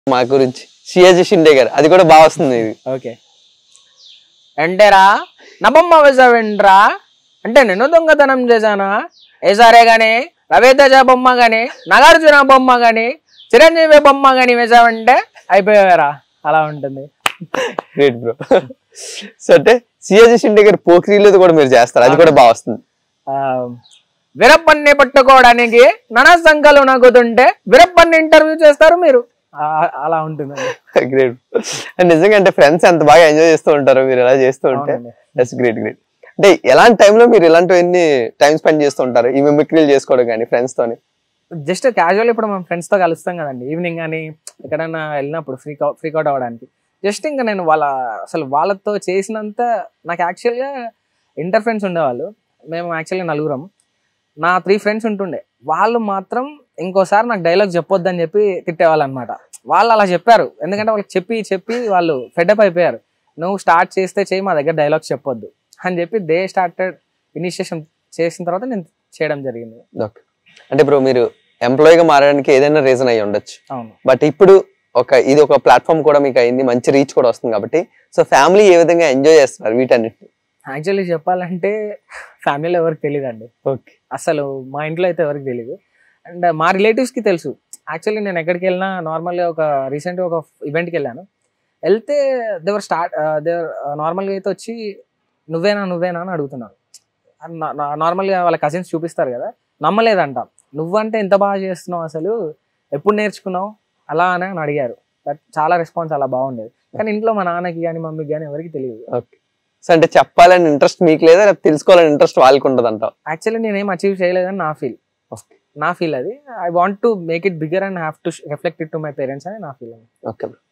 మా గురించి సియాజీ షిండే గారు అది కూడా బాగా వస్తుంది ఇది ఓకే ఎంటేరా నా బొమ్మ వేసావేంట్రా అంటే నేను దొంగతనం చేశానా వేసారే గాని రవితేజ బొమ్మ గాని నాగార్జున బొమ్మ గాని చిరంజీవి బొమ్మ గాని వేసావంటే అయిపోయారా అలా ఉంటుంది గ్రేట్ బ్రో సో అంటే సియాజీ షిండే గారు పోక్రీలో కూడా మీరు చేస్తారు అది కూడా బాగా వస్తుంది ఆ, వీరప్పన్ని పట్టుకోవడానికి ననా సంఖ్యలు నగ్గుతుంటే వీరప్పన్ని ఇంటర్వ్యూ చేస్తారు మీరు ఆ, అలా ఉంటుంది గ్రేట్ నిజంగా అంటే ఫ్రెండ్స్ ఎంత బాగా ఎంజాయ్ చేస్తూ ఉంటారు మీరు ఎలా చేస్తూ ఉంటే అవునండి. దట్స్ గ్రేట్ గ్రేట్ అంటే ఎలాంటి టైంలో మీరు ఇలాంటివన్నీ టైం స్పెండ్ చేస్తూ ఉంటారు ఈ మిమిక్రీలు చేసుకోవడం కానీ ఫ్రెండ్స్ తోని జస్ట్ క్యాజువల్ ఇప్పుడు మనం friends తో కలుస్తాం కదండి ఈవినింగ్ కానీ ఎక్కడైనా వెళ్ళినప్పుడు ఫ్రీ ఫ్రీక్ అవుట్ అవ్వడానికి జస్ట్ ఇంకా నేను వాళ్ళ అసలు వాళ్ళతో చేసినంత నాకు యాక్చువల్గా ఇంటర్ ఫ్రెండ్స్ ఉండేవాళ్ళు మేము యాక్చువల్గా నలుగురం నా త్రీ ఫ్రెండ్స్ ఉంటుండే వాళ్ళు మాత్రం ఇంకోసారి నాకు డైలాగ్ చెప్పొద్దని చెప్పి తిట్టేవాళ్ళు అనమాట వాళ్ళు అలా చెప్పారు ఎందుకంటే వాళ్ళకి చెప్పి చెప్పి వాళ్ళు ఫెడప్ అయిపోయారు నువ్వు స్టార్ట్ చేస్తే చేయి మా దగ్గర డైలాగ్స్ చెప్పొద్దు అని చెప్పి దే స్టార్టెడ్ ఇనిషియేషన్ చేసిన తర్వాత నేను చేయడం జరిగింది ఓకే అంటే బ్రో మీరు ఎంప్లాయ్ గా మారడానికి ఏదైనా రీజన్ అయ్యి ఉండొచ్చు అవును బట్ ఇప్పుడు ఒక ఇది ఒక ప్లాట్ఫామ్ కూడా మీకు అయింది మంచి రీచ్ కూడా వస్తుంది కాబట్టి సో ఫ్యామిలీ ఏ విధంగా ఎంజాయ్ చేస్తున్నారు వీటన్నిటిని యాక్చువల్లీ చెప్పాలంటే ఫ్యామిలీలో ఎవరికి తెలియదు అండి ఓకే అసలు మా ఇంట్లో అయితే ఎవరికి తెలియదు అండ్ మా రిలేటివ్స్కి తెలుసు యాక్చువల్లీ నేను ఎక్కడికి వెళ్ళినా నార్మల్గా ఒక రీసెంట్గా ఒక ఈవెంట్కి వెళ్ళాను వెళ్తే దేవర్ స్టార్ట్ దేవర్ నార్మల్గా అయితే వచ్చి నువ్వేనా నువ్వేనా అని అడుగుతున్నారు నార్మల్గా వాళ్ళ కజిన్స్ చూపిస్తారు కదా నమ్మలేదంట నువ్వంటే ఎంత బాగా చేస్తున్నావు అసలు ఎప్పుడు నేర్చుకున్నావు అలా అని అని అడిగారు బట్ చాలా రెస్పాన్స్ అలా బాగుండేది కానీ ఇంట్లో మా నాన్నకి కానీ మమ్మీకి కానీ ఎవరికి తెలియదు ఓకే సో అంటే చెప్పాలని ఇంట్రెస్ట్ మీకు లేదా లేకపోతే తెలుసుకోవాలని ఇంట్రెస్ట్ వాళ్ళకి ఉంటుంది అంటావు యాక్చువల్లీ నేనేం అచీవ్ చేయలేదని నా ఫీల్ నా ఫీల్ అది I want to make it bigger and have to reflect it to my parents అని నా ఫీల్ ఓకే